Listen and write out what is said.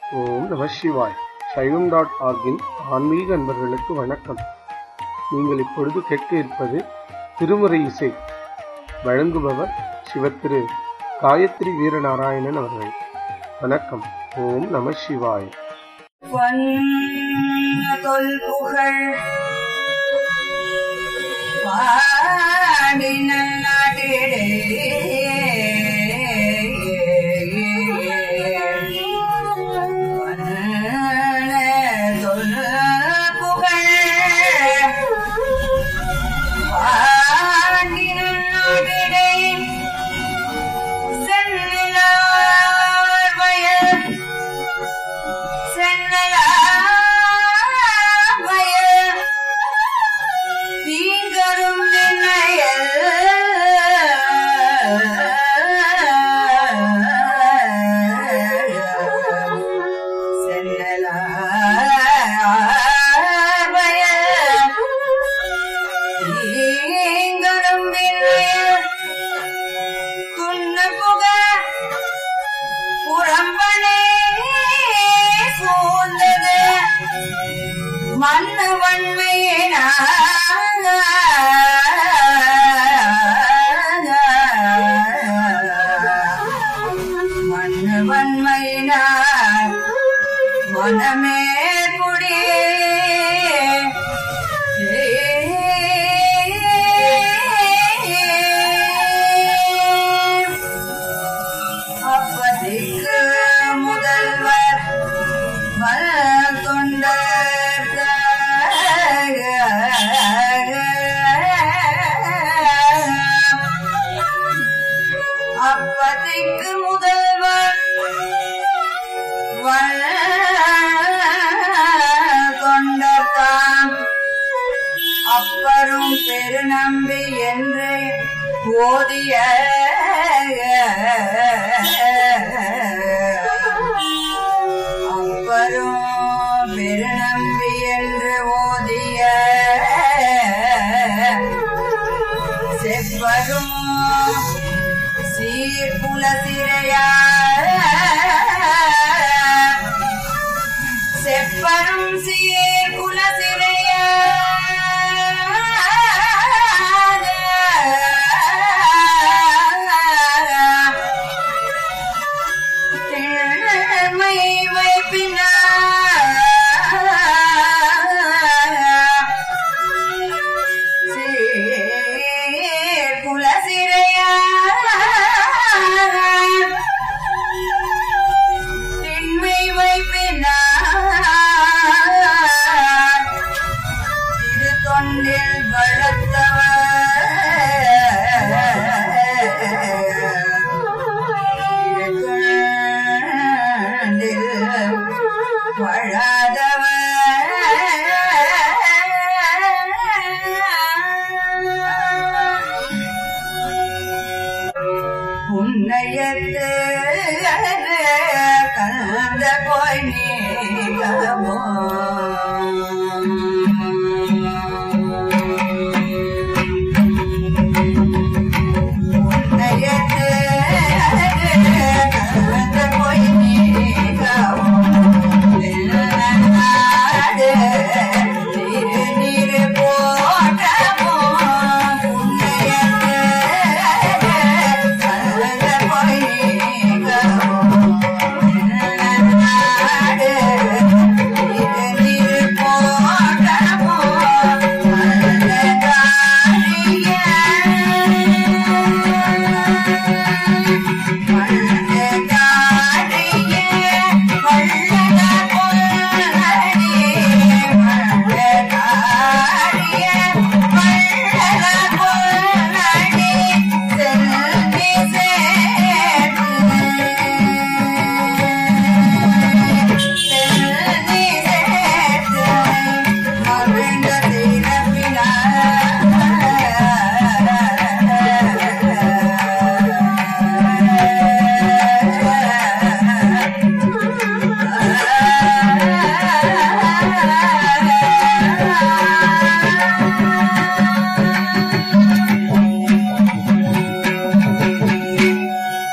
ஓம் நம சிவாய் சைவம் டாட் ஆர்கின் ஆன்மீக அன்பர்களுக்கு வணக்கம் நீங்கள் இப்பொழுது கேட்க இருப்பது திருமுறை இசை வழங்குபவர் சிவத்திரு காயத்ரி வீரநாராயணன் அவர்கள் வணக்கம் ஓம் நம சிவாய் தொல் புகழ் பாடின நாட்டிடே தொல் புகழ் பாடின நாட்டிடை சென்னிலார் வயல் சென்னலாவயல் தீங்கரும் நினையல் சென்னலாவயல் தீங்கரும் நினையல் துண்ண புக புறம்பனே சூழ்ந்தது மண்ணு வன்மையின மண்ணு வன்மையின மனமே குடி அப்பதிக்கு முதல்வர் வல் தொண்டர் அப்பதிக்கு முதல்வர் வல் தொண்டர்தாம் அப்பரும் பெருநம்பி என்று ஓதிய அப்பரும் பெருநம்பி என்று ஓதிய செப்பரும் சீர்குல சிறையா செப்பரும் சீர்குல சிறையா திறமை வைப்பினார் குலசிறையா திண்மை வைப்பினார் திரு தொண்டில் வளர்த்தவர்